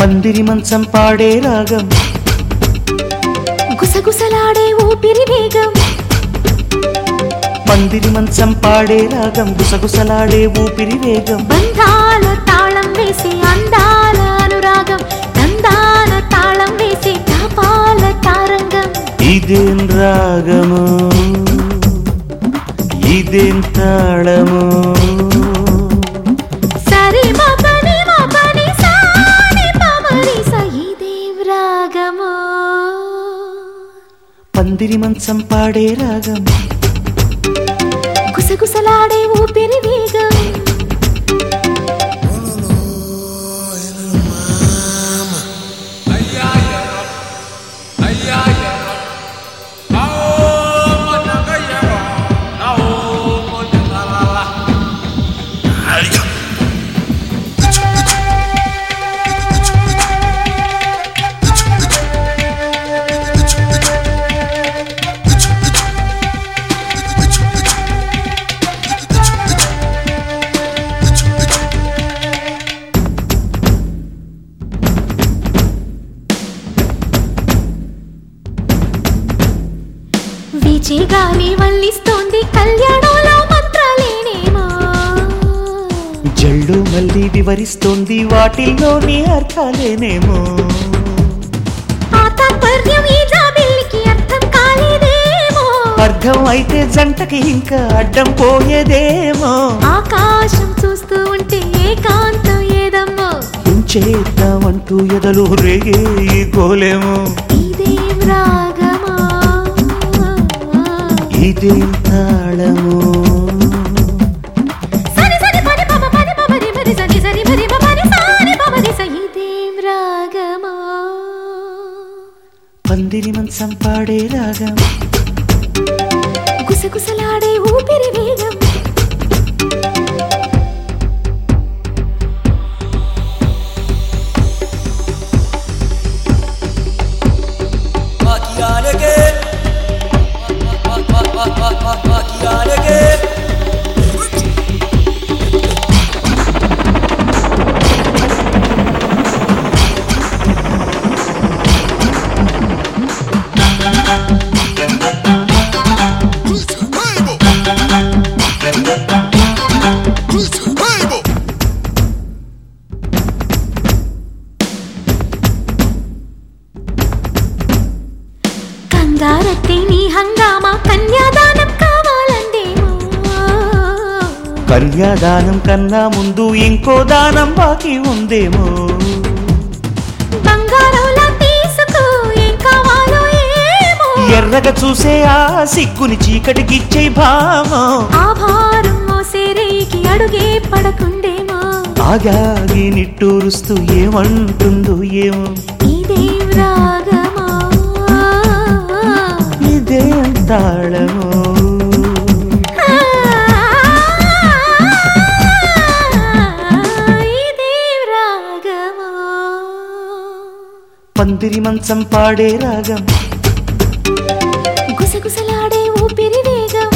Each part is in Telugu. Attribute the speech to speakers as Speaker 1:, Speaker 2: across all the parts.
Speaker 1: పందిరి మంచం పాడే రాగం
Speaker 2: గుసగుసలాడే ఊపిరి వేగం
Speaker 1: పందిరి మంచం పాడే రాగం గుసగుసలాడే ఊపిరి వేగం
Speaker 2: బంధాల తాళం వేసి అందాల అనురాగం నందాల తాళం వేసి తాపాల తారంగం
Speaker 1: ఇదేం రాగము ఇదేం తాళము
Speaker 2: సరి మపని మపని సాని పమరి సయిదేం రాగము
Speaker 1: పందిరి మంచం పాడే రాగం
Speaker 2: గుసగుసలాడే ఊపిరి వేగం వీచే గాలి వల్లిస్తోంది కళ్యాణంలో మంత్రాలేనేమో
Speaker 1: జల్లు మళ్ళీ వివరిస్తోంది వాటిల్లోని అర్థాలేనేమో
Speaker 2: ఆ తాత్పర్యం ఈ జాబిల్లికి అర్థం కాలేదేమో
Speaker 1: అర్థం అయితే జంటకి ఇంకా అడ్డం పోయేదేమో
Speaker 2: ఆకాశం చూస్తూ ఉంటే ఏకాంతం ఏదమ్మో
Speaker 1: ఉంచేద్దామంటూ ఎదలు రేగే ఈ గోలేమో
Speaker 2: ఇదేం రాగమా
Speaker 1: ఇదేం తాళము
Speaker 2: సరి సరి పని పమ పని పమరి మరి సరి సరి మరి పమరి సారి పమరి స ఇదేం రాగమా
Speaker 1: పందిరి మంచం పాడే రాగం
Speaker 2: గుసగుసలాడే ఊపిరి వేగం కంగారత్తే నీ హంగామా కన్యాదానం కావాలందేమో
Speaker 1: కన్యాదానం కన్నా ముందు ఇంకో దానం బాకీ ఉందేమో
Speaker 2: బంగారంలా తీసుకో ఏం కావాలో ఏమో
Speaker 1: ఎర్రగా చూసే ఆ సిగ్గుని చీకటికిచ్చే భామో
Speaker 2: ఆ భారం మోసే రేయికి అడుగే పడకుండేమో
Speaker 1: ఆగాగి నిట్టూరుస్తూ ఏమంటుందో ఏమో
Speaker 2: ఇదేం రాగమా
Speaker 1: ఇదేం తాళమో
Speaker 2: ఇదేం రాగమా
Speaker 1: పందిరి మంచం పాడే రాగం
Speaker 2: గుసగుసలాడే ఊపిరి వేగం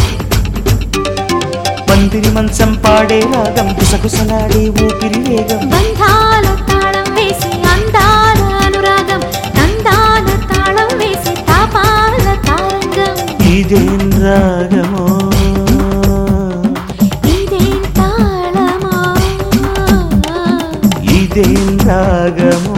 Speaker 1: పందిరి మంచం పాడే రాగం గుసగుసలాడే ఊపిరి వేగం
Speaker 2: బంధాల తాళం వేసి అందాల అనురాగం నందాల తాళం వేసి తాపాల తారంగం
Speaker 1: ఇదేం రాగమో
Speaker 2: ఇదేం తాళమో
Speaker 1: ఇదేం రాగమో